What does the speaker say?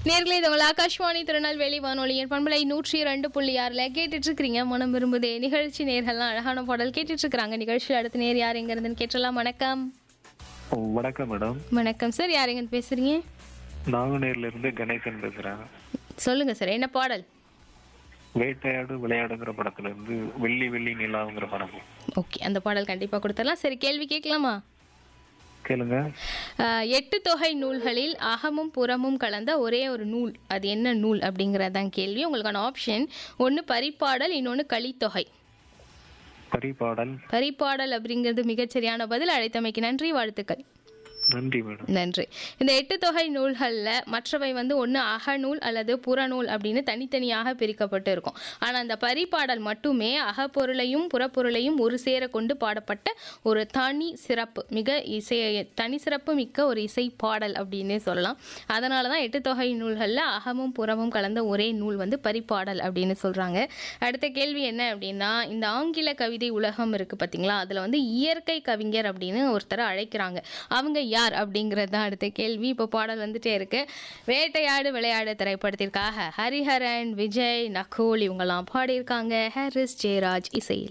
நேர்களே இது உங்கள் ஆகாஷ்வாணி திருநெல்வேலி வானொலியின் பண்பலை நூற்றி இரண்டு புள்ளி ஆறில் கேட்டுட்டு இருக்கிறீங்க மனம் விரும்புதே நிகழ்ச்சி நேர்கள்லாம் அழகான பாடல் கேட்டுட்டு இருக்கிறாங்க நிகழ்ச்சியில் அடுத்த நேர் யார் எங்க இருந்துன்னு கேட்டலாம் வணக்கம் ஓ, வணக்கம் மேடம் வணக்கம் சார் யார் எங்க பேசுறீங்க நாங்குநேர்ல இருந்து கணேசன் பேசுறேன் சொல்லுங்க சார் என்ன பாடல் வேட்டையாடு விளையாடுங்கிற படத்துல இருந்து வெள்ளி வெள்ளி நிலாவுங்கிற படம் ஓகே அந்த பாடல் கண்டிப்பாக கொடுத்துடலாம் சரி கேள்வி கேட்கலாமா கேளுங்க ஆஹ், எட்டு தொகை நூல்களில் அகமும் புறமும் கலந்த ஒரே ஒரு நூல் அது என்ன நூல் அப்படிங்கிறதான் கேள்வி உங்களுக்கான ஆப்ஷன் ஒன்று பரிப்பாடல் இன்னொன்று கலித்தொகை பரிபாடல் பரிப்பாடல் அப்படிங்கிறது மிகச்சரியான பதில் அழைத்தமைக்கு நன்றி வாழ்த்துக்கள் நன்றி மேடம் நன்றி இந்த எட்டு தொகை நூல்களில் மற்றவை வந்து ஒன்று அகநூல் அல்லது புறநூல் அப்படின்னு தனித்தனியாக பிரிக்கப்பட்டு இருக்கும் ஆனால் அந்த பரிபாடல் மட்டுமே அகப்பொருளையும் புறப்பொருளையும் ஒரு சேர கொண்டு பாடப்பட்ட ஒரு தனி சிறப்பு மிக இசை தனி சிறப்பு மிக்க ஒரு இசை பாடல் அப்படின்னு சொல்லலாம் அதனால தான் எட்டு தொகை நூல்களில் அகமும் புறமும் கலந்த ஒரே நூல் வந்து பரிபாடல் அப்படின்னு சொல்கிறாங்க அடுத்த கேள்வி என்ன அப்படின்னா இந்த ஆங்கில கவிதை உலகம் இருக்குது பார்த்தீங்களா அதில் வந்து இயற்கை கவிஞர் அப்படின்னு ஒருத்தரை அழைக்கிறாங்க அவங்க யார் அப்படிங்கிறது தான் அடுத்த கேள்வி இப்போ பாடல் வந்துட்டே இருக்கு வேட்டையாடு விளையாடு திரைப்படத்திற்காக ஹரிஹரன் விஜய் நகோல் இவங்கெல்லாம் பாடியிருக்காங்க ஹாரிஸ் ஜெயராஜ் இசையில்